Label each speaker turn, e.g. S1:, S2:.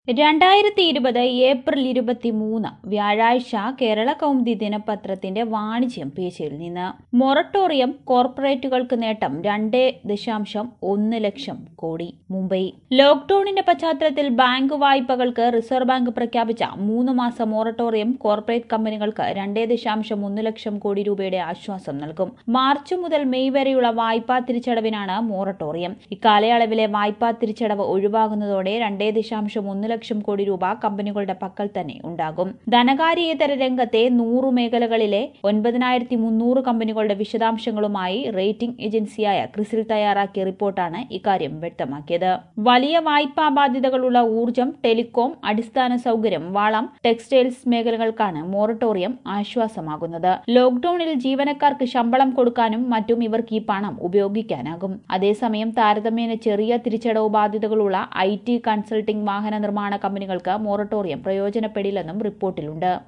S1: രണ്ടായിരത്തി ഇരുപത് ഏപ്രിൽ ഇരുപത്തിമൂന്ന് വ്യാഴാഴ്ച കേരള കൗമുദി ദിനപത്രത്തിന്റെ വാണിജ്യം പേജിൽ നിന്ന് മൊറട്ടോറിയം കോർപ്പറേറ്റുകൾക്ക് നേട്ടം രണ്ട് ദശാംശം ഒന്ന് ലക്ഷം കോടി മുംബൈ ലോക്ഡൌണിന്റെ പശ്ചാത്തലത്തിൽ ബാങ്ക് വായ്പകൾക്ക് റിസർവ് ബാങ്ക് പ്രഖ്യാപിച്ച മൂന്ന് മാസ മൊറട്ടോറിയം കോർപ്പറേറ്റ് കമ്പനികൾക്ക് രണ്ട് ദശാംശം ഒന്ന് ലക്ഷം കോടി രൂപയുടെ ആശ്വാസം നൽകും മാർച്ച് മുതൽ മെയ് വരെയുള്ള വായ്പാ തിരിച്ചടവിനാണ് മൊറട്ടോറിയം ഇക്കാലയളവിലെ വായ്പാ തിരിച്ചടവ് ഒഴിവാകുന്നതോടെ രണ്ടേ ദശാംശം ഒന്ന് ലക്ഷം കോടി രൂപ കമ്പനികളുടെ പക്കൽ തന്നെ ഉണ്ടാകും ധനകാര്യേതര രംഗത്തെ നൂറ് മേഖലകളിലെ ഒൻപതിനായിരത്തി മുന്നൂറ് കമ്പനികളുടെ വിശദാംശങ്ങളുമായി റേറ്റിംഗ് ഏജൻസിയായ ക്രിസിൽ തയ്യാറാക്കിയ റിപ്പോർട്ടാണ് ഇക്കാര്യം വ്യക്തമാക്കിയത് വലിയ വായ്പാ ബാധ്യതകളുള്ള ഊർജ്ജം ടെലികോം അടിസ്ഥാന സൗകര്യം വളം ടെക്സ്റ്റൈൽസ് മേഖലകൾക്കാണ് മൊറട്ടോറിയം ആശ്വാസമാകുന്നത് ലോക്ഡൌണിൽ ജീവനക്കാർക്ക് ശമ്പളം കൊടുക്കാനും മറ്റും ഇവർക്ക് ഈ പണം ഉപയോഗിക്കാനാകും അതേസമയം താരതമ്യേന ചെറിയ തിരിച്ചടവ് ബാധ്യതകളുള്ള ഐ ടി കൺസൾട്ടിംഗ് വാഹന നിർമ്മാണ കമ്പനികൾക്ക് മൊറട്ടോറിയം പ്രയോജനപ്പെടില്ലെന്നും റിപ്പോർട്ടിലുണ്ട്